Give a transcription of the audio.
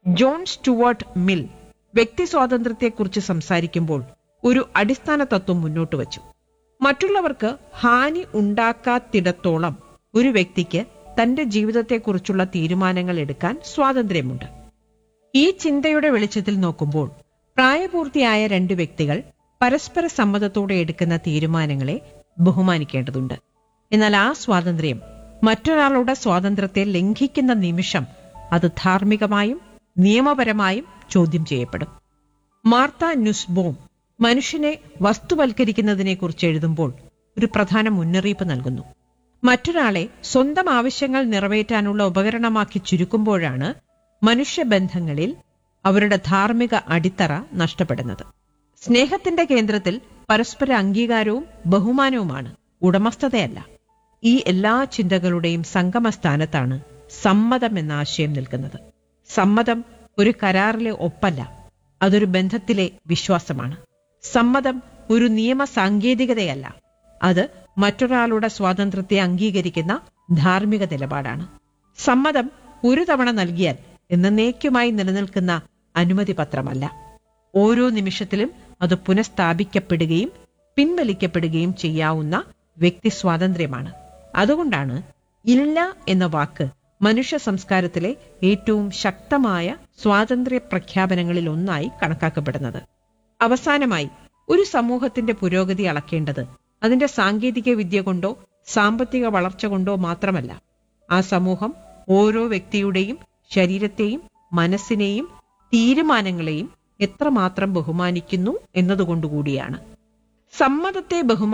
John Stuart mill വ്യക്തി സ്വാതന്ത്ര്യത്തെക്കുറിച്ച് സംസാരിക്കുമ്പോൾ ഒരു അടിസ്ഥാന തത്വം മുന്നോട്ട് വച്ചു മറ്റുള്ളവർക്ക് ഹാനി ഉണ്ടാക്കാത്തിടത്തോളം ഒരു വ്യക്തിക്ക് തന്റെ ജീവിതത്തെക്കുറിച്ചുള്ള തീരുമാനങ്ങൾ എടുക്കാൻ സ്വാതന്ത്ര്യമുണ്ട് ഈ ചിന്തയുടെ വെളിച്ചത്തിൽ നോക്കുമ്പോൾ പ്രായപൂർത്തിയായ രണ്ട് വ്യക്തികൾ പരസ്പര സമ്മതത്തോടെ എടുക്കുന്ന തീരുമാനങ്ങളെ ബഹുമാനിക്കേണ്ടതുണ്ട് എന്നാൽ ആ സ്വാതന്ത്ര്യം മറ്റൊരാളുടെ സ്വാതന്ത്ര്യത്തെ ലംഘിക്കുന്ന നിമിഷം അത് ധാർമ്മികമായും നിയമപരമായും ചോദ്യം ചെയ്യപ്പെടും മാർത്ത ന്യൂസ്ബോം മനുഷ്യനെ വസ്തുവൽക്കരിക്കുന്നതിനെക്കുറിച്ച് എഴുതുമ്പോൾ ഒരു പ്രധാന മുന്നറിയിപ്പ് നൽകുന്നു മറ്റൊരാളെ സ്വന്തം ആവശ്യങ്ങൾ നിറവേറ്റാനുള്ള ഉപകരണമാക്കി ചുരുക്കുമ്പോഴാണ് മനുഷ്യബന്ധങ്ങളിൽ അവരുടെ ധാർമ്മിക അടിത്തറ നഷ്ടപ്പെടുന്നത് സ്നേഹത്തിന്റെ കേന്ദ്രത്തിൽ പരസ്പര അംഗീകാരവും ബഹുമാനവുമാണ് ഉടമസ്ഥതയല്ല ഈ എല്ലാ ചിന്തകളുടെയും സംഗമസ്ഥാനത്താണ് സമ്മതം എന്ന ആശയം നിൽക്കുന്നത് സമ്മതം ഒരു കരാറിലെ ഒപ്പല്ല അതൊരു ബന്ധത്തിലെ വിശ്വാസമാണ് സമ്മതം ഒരു നിയമ സാങ്കേതികതയല്ല അത് മറ്റൊരാളുടെ സ്വാതന്ത്ര്യത്തെ അംഗീകരിക്കുന്ന ധാർമ്മിക നിലപാടാണ് സമ്മതം ഒരു തവണ നൽകിയാൽ എന്നേക്കുമായി നിലനിൽക്കുന്ന അനുമതി പത്രമല്ല ഓരോ നിമിഷത്തിലും അത് പുനഃസ്ഥാപിക്കപ്പെടുകയും പിൻവലിക്കപ്പെടുകയും ചെയ്യാവുന്ന വ്യക്തി സ്വാതന്ത്ര്യമാണ് അതുകൊണ്ടാണ് ഇല്ല എന്ന വാക്ക് മനുഷ്യ സംസ്കാരത്തിലെ ഏറ്റവും ശക്തമായ സ്വാതന്ത്ര്യ പ്രഖ്യാപനങ്ങളിൽ ഒന്നായി കണക്കാക്കപ്പെടുന്നത് അവസാനമായി ഒരു സമൂഹത്തിന്റെ പുരോഗതി അളക്കേണ്ടത് അതിന്റെ സാങ്കേതിക വിദ്യ കൊണ്ടോ സാമ്പത്തിക വളർച്ച കൊണ്ടോ മാത്രമല്ല ആ സമൂഹം ഓരോ വ്യക്തിയുടെയും ശരീരത്തെയും മനസ്സിനെയും തീരുമാനങ്ങളെയും എത്രമാത്രം ബഹുമാനിക്കുന്നു എന്നതുകൊണ്ടുകൂടിയാണ് സമ്മതത്തെ ബഹുമാനിക്കുന്നു